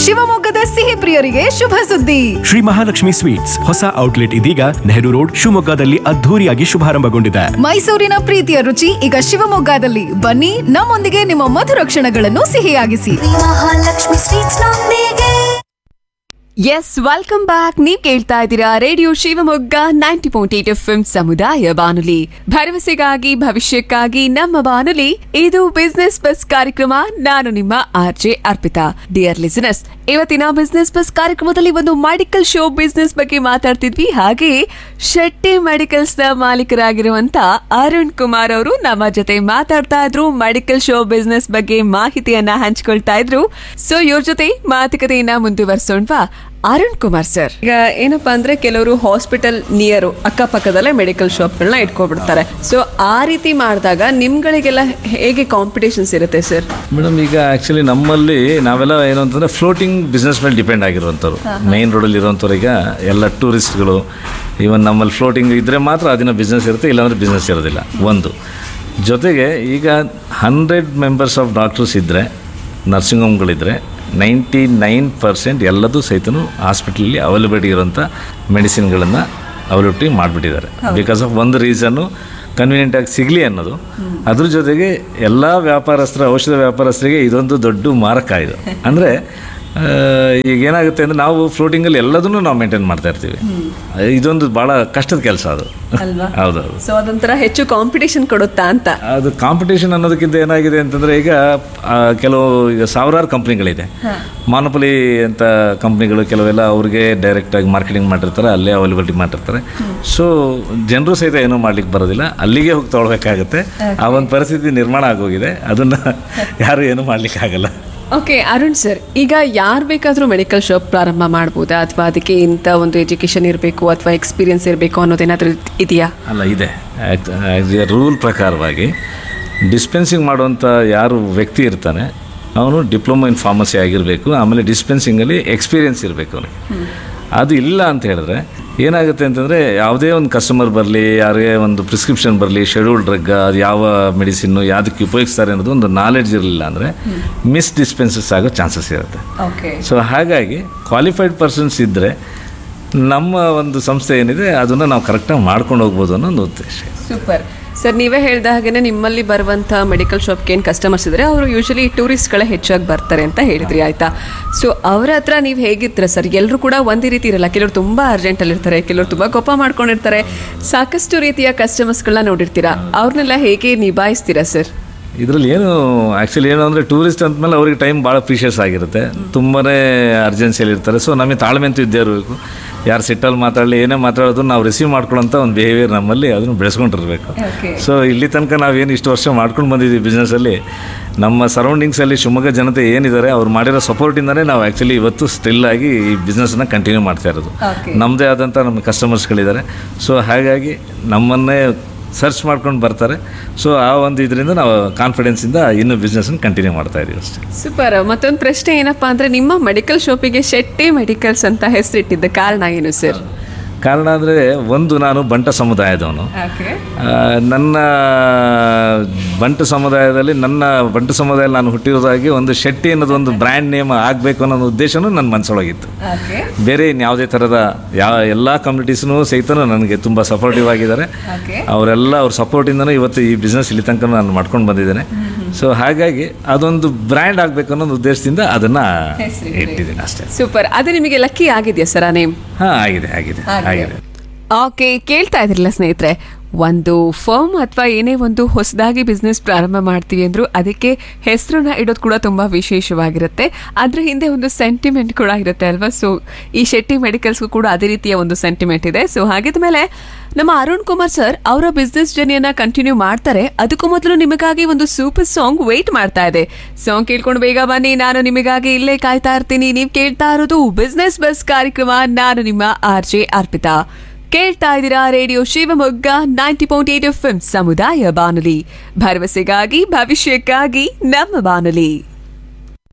ಶಿವಮೊಗ್ಗದ ಸಿಹಿ ಪ್ರಿಯರಿಗೆ ಶುಭ ಸುದ್ದಿ ಶ್ರೀ ಮಹಾಲಕ್ಷ್ಮಿ ಸ್ವೀಟ್ಸ್ ಹೊಸ ಔಟ್ಲೆಟ್ ಇದೀಗ ನೆಹರು ರೋಡ್ ಶಿವಮೊಗ್ಗದಲ್ಲಿ ಅದ್ಧೂರಿಯಾಗಿ ಶುಭಾರಂಭಗೊಂಡಿದೆ ಮೈಸೂರಿನ ಪ್ರೀತಿಯ ರುಚಿ ಈಗ ಶಿವಮೊಗ್ಗದಲ್ಲಿ ಬನ್ನಿ ನಮ್ಮೊಂದಿಗೆ ನಿಮ್ಮ ಮಧುರ ಕ್ಷಣಗಳನ್ನು ಸಿಹಿಯಾಗಿಸಿ ಮಹಾಲಕ್ಷ್ಮಿ ಸ್ವೀಟ್ಸ್ ನೊಂದಿಗೆ ಎಸ್ ವೆಲ್ಕಮ್ ಬ್ಯಾಕ್ ನೀವ್ ಕೇಳ್ತಾ ಇದ್ದೀರಾ radio Shivamogga ninety point eight F ಸಮುದಾಯ ಬಾನುಲಿ ಭರವಸೆಗಾಗಿ ಭವಿಷ್ಯಕ್ಕಾಗಿ ನಮ್ಮ ಬಾನುಲಿ ಇದು ಬಿಸ್ನೆಸ್ ಬಸ್ ಕಾರ್ಯಕ್ರಮ ನಾನು ನಿಮ್ಮ R J Arpita dear listeners ಇವತ್ತಿನ ಬಿಸ್ನೆಸ್ ಬಸ್ ಕಾರ್ಯಕ್ರಮದಲ್ಲಿ ಒಂದು ಮೆಡಿಕಲ್ ಶೋ ಬಿಸ್ನೆಸ್ ಬಗ್ಗೆ ಮಾತಾಡ್ತಿದ್ವಿ ಹಾಗೆ ಶೆಟ್ಟಿ ಮೆಡಿಕಲ್ಸ್ ನ ಮಾಲೀಕರಾಗಿರುವಂತ ಅರುಣ್ ಕುಮಾರ್ ಅವರು ನಮ್ಮ ಜೊತೆ ಮಾತಾಡ್ತಾ ಇದ್ರು ಮೆಡಿಕಲ್ ಶೋ ಬಿಸ್ನೆಸ್ ಬಗ್ಗೆ ಮಾಹಿತಿಯನ್ನ ಹಂಚ್ಕೊಳ್ತಾ ಇದ್ರು ಸೊ ಇವ್ರ ಜೊತೆ ಮಾತುಕತೆಯನ್ನ ಮುಂದುವರ್ಸೋಣ್ವಾ ಅರುಣ್ ಕುಮಾರ್ ಸರ್ ಈಗ ಏನಪ್ಪಾ ಅಂದ್ರೆ ಕೆಲವರು ಹಾಸ್ಪಿಟಲ್ ನಿಯರು ಅಕ್ಕಪಕ್ಕದಲ್ಲೇ ಮೆಡಿಕಲ್ ಶಾಪ್ಗಳನ್ನ ಇಟ್ಕೊಬಿಡ್ತಾರೆ ಸೊ ಆ ರೀತಿ ಮಾಡಿದಾಗ ನಿಮ್ಗಳಿಗೆಲ್ಲ ಹೇಗೆ ಕಾಂಪಿಟೇಷನ್ಸ್ ಇರುತ್ತೆ ಸರ್ ಮೇಡಮ್ ಈಗ ಆ್ಯಕ್ಚುಲಿ ನಮ್ಮಲ್ಲಿ ನಾವೆಲ್ಲ ಏನು ಅಂತಂದರೆ ಫ್ಲೋಟಿಂಗ್ ಬಿಸ್ನೆಸ್ ಮೇಲೆ ಡಿಪೆಂಡ್ ಆಗಿರುವಂಥವ್ರು ಮೈನ್ ರೋಡಲ್ಲಿ ಇರುವಂಥವ್ರು ಈಗ ಎಲ್ಲ ಟೂರಿಸ್ಟ್ಗಳು ಈವನ್ ನಮ್ಮಲ್ಲಿ ಫ್ಲೋಟಿಂಗ್ ಇದ್ದರೆ ಮಾತ್ರ ಅದನ್ನ ಬಿಸ್ನೆಸ್ ಇರುತ್ತೆ ಇಲ್ಲಾಂದರೆ ಬಿಸ್ನೆಸ್ ಇರೋದಿಲ್ಲ ಒಂದು ಜೊತೆಗೆ ಈಗ ಹಂಡ್ರೆಡ್ ಮೆಂಬರ್ಸ್ ಆಫ್ ಡಾಕ್ಟರ್ಸ್ ಇದ್ದರೆ ನರ್ಸಿಂಗ್ ಹೋಮ್ಗಳಿದ್ದರೆ ನೈಂಟಿ ನೈನ್ ಪರ್ಸೆಂಟ್ ಎಲ್ಲದೂ ಸಹಿತನು ಹಾಸ್ಪಿಟ್ಲಲ್ಲಿ ಅವೈಲಬಿಲಿಟಿ ಇರೋಂಥ ಮೆಡಿಸಿನ್ಗಳನ್ನು ಅವೈಲಬಿಲಿಟಿ ಮಾಡಿಬಿಟ್ಟಿದ್ದಾರೆ ಬಿಕಾಸ್ ಆಫ್ ಒಂದು ರೀಸನ್ನು ಕನ್ವೀನಿಯೆಂಟಾಗಿ ಸಿಗಲಿ ಅನ್ನೋದು ಅದ್ರ ಜೊತೆಗೆ ಎಲ್ಲ ವ್ಯಾಪಾರಸ್ಥರ ಔಷಧ ವ್ಯಾಪಾರಸ್ಥರಿಗೆ ಇದೊಂದು ದೊಡ್ಡ ಮಾರಕ ಇದು ಅಂದರೆ ಈಗ ಏನಾಗುತ್ತೆ ಅಂದರೆ ನಾವು ಫ್ಲೋಟಿಂಗಲ್ಲಿ ಎಲ್ಲದನ್ನು ನಾವು ಮೇಂಟೈನ್ ಮಾಡ್ತಾ ಇರ್ತೀವಿ ಇದೊಂದು ಭಾಳ ಕಷ್ಟದ ಕೆಲಸ ಅದು ಅಲ್ವಾ? ಹೌದೌದು ಸೊ ಅದೊಂಥರ ಹೆಚ್ಚು ಕಾಂಪಿಟೇಷನ್ ಕೊಡುತ್ತಾ ಅಂತ ಅದು ಕಾಂಪಿಟೇಷನ್ ಅನ್ನೋದಕ್ಕಿಂತ ಏನಾಗಿದೆ ಅಂತಂದರೆ ಈಗ ಆ, ಕೆಲವು ಈಗ ಸಾವಿರಾರು ಕಂಪ್ನಿಗಳಿದೆ ಮಾನಪಲಿ ಅಂತ ಕಂಪ್ನಿಗಳು ಕೆಲವೆಲ್ಲ ಅವ್ರಿಗೆ ಡೈರೆಕ್ಟಾಗಿ ಮಾರ್ಕೆಟಿಂಗ್ ಮಾಡಿರ್ತಾರೆ ಅಲ್ಲೇ ಅವೈಲಬಿಲಿಟಿ ಮಾಡಿರ್ತಾರೆ ಸೊ ಜನರು ಸಹಿತ ಏನೂ ಮಾಡ್ಲಿಕ್ಕೆ ಬರೋದಿಲ್ಲ ಅಲ್ಲಿಗೆ ಹೋಗಿ ತೊಗೊಳ್ಬೇಕಾಗತ್ತೆ ಆ ಒಂದು ಪರಿಸ್ಥಿತಿ ನಿರ್ಮಾಣ ಆಗೋಗಿದೆ ಅದನ್ನು ಯಾರು ಏನೂ ಮಾಡ್ಲಿಕ್ಕೆ ಆಗಲ್ಲ ಓಕೆ ಅರುಣ್ ಸರ್ ಈಗ ಯಾರು ಬೇಕಾದರೂ ಮೆಡಿಕಲ್ ಶಾಪ್ ಪ್ರಾರಂಭ ಮಾಡ್ಬೋದಾ ಅಥವಾ ಅದಕ್ಕೆ ಇಂಥ ಒಂದು ಎಜುಕೇಶನ್ ಇರಬೇಕು ಅಥವಾ ಎಕ್ಸ್ಪೀರಿಯನ್ಸ್ ಇರಬೇಕು ಅನ್ನೋದೇನಾದ್ರೂ ಇದೆಯಾ ಅಲ್ಲ ಇದೆ ರೂಲ್ ಪ್ರಕಾರವಾಗಿ ಡಿಸ್ಪೆನ್ಸಿಂಗ್ ಮಾಡುವಂಥ ಯಾರು ವ್ಯಕ್ತಿ ಇರ್ತಾನೆ ಅವನು ಡಿಪ್ಲೊಮಾ ಇನ್ ಫಾರ್ಮಸಿ ಆಗಿರಬೇಕು ಆಮೇಲೆ ಡಿಸ್ಪೆನ್ಸಿಂಗಲ್ಲಿ ಎಕ್ಸ್ಪೀರಿಯನ್ಸ್ ಇರಬೇಕು ಅವನಿಗೆ ಅದು ಇಲ್ಲ ಅಂತ ಹೇಳಿದ್ರೆ ಏನಾಗುತ್ತೆ ಅಂತಂದರೆ ಯಾವುದೇ ಒಂದು ಕಸ್ಟಮರ್ ಬರಲಿ ಯಾರಿಗೆ ಒಂದು ಪ್ರಿಸ್ಕ್ರಿಪ್ಷನ್ ಬರಲಿ ಶೆಡ್ಯೂಲ್ ಡ್ರಗ್ ಅದು ಯಾವ ಮೆಡಿಸಿನ್ನು ಯಾವುದಕ್ಕೆ ಉಪಯೋಗಿಸ್ತಾರೆ ಅನ್ನೋದು ಒಂದು ನಾಲೆಡ್ಜ್ ಇರಲಿಲ್ಲ ಅಂದರೆ ಮಿಸ್ ಡಿಸ್ಪೆನ್ಸಸ್ ಆಗೋ ಚಾನ್ಸಸ್ ಇರುತ್ತೆ ಓಕೆ ಸೊ ಹಾಗಾಗಿ ಕ್ವಾಲಿಫೈಡ್ ಪರ್ಸನ್ಸ್ ಇದ್ದರೆ ನಮ್ಮ ಒಂದು ಸಂಸ್ಥೆ ಏನಿದೆ ಅದನ್ನು ನಾವು ಕರೆಕ್ಟಾಗಿ ಮಾಡ್ಕೊಂಡು ಹೋಗ್ಬೋದು ಅನ್ನೋ ಒಂದು ಉದ್ದೇಶ ಸೂಪರ್ ಸರ್ ನೀವೇ ಹೇಳ್ದ ಹಾಗೇನೆ ನಿಮ್ಮಲ್ಲಿ ಬರುವಂಥ ಮೆಡಿಕಲ್ ಶಾಪ್ಗೆ ಏನು ಕಸ್ಟಮರ್ಸ್ ಇದ್ದಾರೆ ಅವರು ಯೂಶಲಿ ಟೂರಿಸ್ಟ್ಗಳೇ ಹೆಚ್ಚಾಗಿ ಬರ್ತಾರೆ ಅಂತ ಹೇಳಿದ್ರಿ ಆಯ್ತಾ ಸೊ ಅವರ ಹತ್ರ ನೀವು ಹೇಗಿರ್ತೀರ ಸರ್ ಎಲ್ಲರೂ ಕೂಡ ಒಂದೇ ರೀತಿ ಇರಲ್ಲ ಕೆಲವರು ತುಂಬ ಅರ್ಜೆಂಟಲ್ಲಿ ಇರ್ತಾರೆ ಕೆಲವರು ತುಂಬ ಕೋಪ ಮಾಡ್ಕೊಂಡಿರ್ತಾರೆ ಸಾಕಷ್ಟು ರೀತಿಯ ಕಸ್ಟಮರ್ಸ್ಗಳನ್ನ ನೋಡಿರ್ತೀರಾ ಅವ್ರನ್ನೆಲ್ಲ ಹೇಗೆ ನಿಭಾಯಿಸ್ತೀರಾ ಸರ್ ಇದರಲ್ಲಿ ಏನು ಆ್ಯಕ್ಚುಲಿ ಏನು ಅಂದರೆ ಟೂರಿಸ್ಟ್ ಅಂದಮೇಲೆ ಅವ್ರಿಗೆ ಟೈಮ್ ಭಾಳ ಪ್ರೀಷಿಯಸ್ ಆಗಿರುತ್ತೆ ತುಂಬಾ ಅರ್ಜೆನ್ಸಿಯಲ್ಲಿ ಇರ್ತಾರೆ ಸೊ ನಮಗೆ ತಾಳ್ಮೆ ಅಂತೂ ಇದ್ದೇ ಇರಬೇಕು ಯಾರು ಸಿಟ್ಟಲ್ಲಿ ಮಾತಾಡಲಿ ಏನೇ ಮಾತಾಡೋದು ನಾವು ರಿಸೀವ್ ಮಾಡ್ಕೊಳ್ಳೋಂಥ ಒಂದು ಬಿಹೇವಿಯರ್ ನಮ್ಮಲ್ಲಿ ಅದನ್ನು ಬೆಳೆಸ್ಕೊಂಡಿರ್ಬೇಕು ಸೊ ಇಲ್ಲಿ ತನಕ ನಾವೇನು ಇಷ್ಟು ವರ್ಷ ಮಾಡ್ಕೊಂಡು ಬಂದಿದ್ದೀವಿ ಬಿಸ್ನೆಸ್ಸಲ್ಲಿ ನಮ್ಮ ಸರೌಂಡಿಂಗ್ಸಲ್ಲಿ ಶಿವಮೊಗ್ಗ ಜನತೆ ಏನಿದ್ದಾರೆ ಅವ್ರು ಮಾಡಿರೋ ಸಪೋರ್ಟಿಂದನೇ ನಾವು ಆ್ಯಕ್ಚುಲಿ ಇವತ್ತು ಸ್ಟಿಲ್ ಆಗಿ ಈ ಬಿಸ್ನೆಸ್ನ ಕಂಟಿನ್ಯೂ ಮಾಡ್ತಾ ಇರೋದು ನಮ್ಮದೇ ಆದಂಥ ನಮ್ಮ ಕಸ್ಟಮರ್ಸ್ಗಳಿದ್ದಾರೆ ಸೊ ಹಾಗಾಗಿ ನಮ್ಮನ್ನೇ ಸರ್ಚ್ ಮಾಡ್ಕೊಂಡು ಬರ್ತಾರೆ ಸೊ ಆ ಒಂದು ಇದರಿಂದ ನಾವು ಕಾನ್ಫಿಡೆನ್ಸಿಂದ ಇನ್ನೂ ಬಿಸ್ನೆಸ್ನ ಕಂಟಿನ್ಯೂ ಮಾಡ್ತಾ ಇದೀವಿ ಅಷ್ಟೇ ಸೂಪರ್ ಮತ್ತೊಂದು ಪ್ರಶ್ನೆ ಏನಪ್ಪಾ ಅಂದ್ರೆ ನಿಮ್ಮ ಮೆಡಿಕಲ್ ಶಾಪಿಗೆ ಶೆಟ್ಟಿ ಮೆಡಿಕಲ್ಸ್ ಅಂತ ಹೆಸರಿಟ್ಟಿದ್ದ ಕಾರಣ ಏನು ಸರ್ ಕಾರಣ ಅಂದರೆ ಒಂದು ನಾನು ಬಂಟ ಸಮುದಾಯದವನು ಆ, ನನ್ನ ಬಂಟು ಸಮುದಾಯದಲ್ಲಿ ನನ್ನ ಬಂಟು ಸಮುದಾಯದಲ್ಲಿ ನಾನು ಹುಟ್ಟಿರೋದಾಗಿ ಒಂದು ಶೆಟ್ಟಿ ಅನ್ನೋದು ಒಂದು ಬ್ರ್ಯಾಂಡ್ ನೇಮ್ ಆಗಬೇಕು ಅನ್ನೋ ಒಂದು ಉದ್ದೇಶನೂ ನನ್ನ ಮನಸ್ಸೊಳಗಿತ್ತು ಬೇರೆ ಇನ್ಯಾವುದೇ ಥರದ ಯಾವ ಎಲ್ಲ ಕಮ್ಯುನಿಟೀಸ್ನೂ ಸಹಿತನೂ ನನಗೆ ತುಂಬ ಸಪೋರ್ಟಿವ್ ಆಗಿದ್ದಾರೆ ಅವರೆಲ್ಲ ಅವ್ರ ಸಪೋರ್ಟಿಂದನೂ ಇವತ್ತು ಈ ಬಿಸ್ನೆಸ್ ಇಲ್ಲಿ ತನಕ ನಾನು ಮಾಡ್ಕೊಂಡು ಬಂದಿದ್ದೇನೆ ಸೊ ಹಾಗಾಗಿ ಅದೊಂದು ಬ್ರ್ಯಾಂಡ್ ಆಗಬೇಕು ಅನ್ನೋ ಒಂದು ಉದ್ದೇಶದಿಂದ ಅದನ್ನು ಇಟ್ಟಿದ್ದೀನಿ ಅಷ್ಟೇ ಸೂಪರ್ ಅದು ನಿಮಗೆ ಲಕ್ಕಿ ಆಗಿದೆಯಾ ಸರ್ ಆ ನೇಮ್ ಹಾಂ ಆಗಿದೆ ಆಗಿದೆ ಆಗಿದೆ ಓಕೆ ಕೇಳ್ತಾ ಇದ್ರಲ್ಲ ಸ್ನೇಹಿತರೆ ಒಂದು ಫರ್ಮ್ ಅಥವಾ ಏನೇ ಒಂದು ಹೊಸದಾಗಿ ಬಿಸ್ನೆಸ್ ಪ್ರಾರಂಭ ಮಾಡ್ತೀವಿ ಅಂದ್ರು ಅದಕ್ಕೆ ಹೆಸರನ್ನ ಇಡೋದು ಕೂಡ ತುಂಬಾ ವಿಶೇಷವಾಗಿರುತ್ತೆ ಅದ್ರ ಹಿಂದೆ ಒಂದು ಸೆಂಟಿಮೆಂಟ್ ಕೂಡ ಇರುತ್ತೆ ಅಲ್ವಾ ಸೊ ಈ ಶೆಟ್ಟಿ ಮೆಡಿಕಲ್ಸ್ಗೂ ಕೂಡ ಅದೇ ರೀತಿಯ ಒಂದು ಸೆಂಟಿಮೆಂಟ್ ಇದೆ ಸೊ ಹಾಗಿದ್ಮೇಲೆ ನಮ್ಮ ಅರುಣ್ ಕುಮಾರ್ ಸರ್ ಅವರ ಬಿಸ್ನೆಸ್ ಜರ್ನಿಯನ್ನ ಕಂಟಿನ್ಯೂ ಮಾಡ್ತಾರೆ ಅದಕ್ಕೂ ಮೊದಲು ನಿಮಗಾಗಿ ಒಂದು ಸೂಪರ್ ಸಾಂಗ್ ವೇಟ್ ಮಾಡ್ತಾ ಇದೆ ಸಾಂಗ್ ಕೇಳ್ಕೊಂಡು ಬೇಗ ಬನ್ನಿ ನಾನು ನಿಮಗಾಗಿ ಇಲ್ಲೇ ಕಾಯ್ತಾ ಇರ್ತೀನಿ ನೀವು ಕೇಳ್ತಾ ಇರೋದು ಬಿಸ್ನೆಸ್ ಬಸ್ ಕಾರ್ಯಕ್ರಮ ನಾನು ನಿಮ್ಮ ಆರ್ ಜೆ ಅರ್ಪಿತಾ ಕೇಳ್ತಾ ಇದ್ದೀರಾ radio Shivamogga ninety point eight F ಸಮುದಾಯ ಬಾನುಲಿ ಭರವಸೆಗಾಗಿ ಭವಿಷ್ಯಕ್ಕಾಗಿ ನಮ್ಮ ಬಾನುಲಿ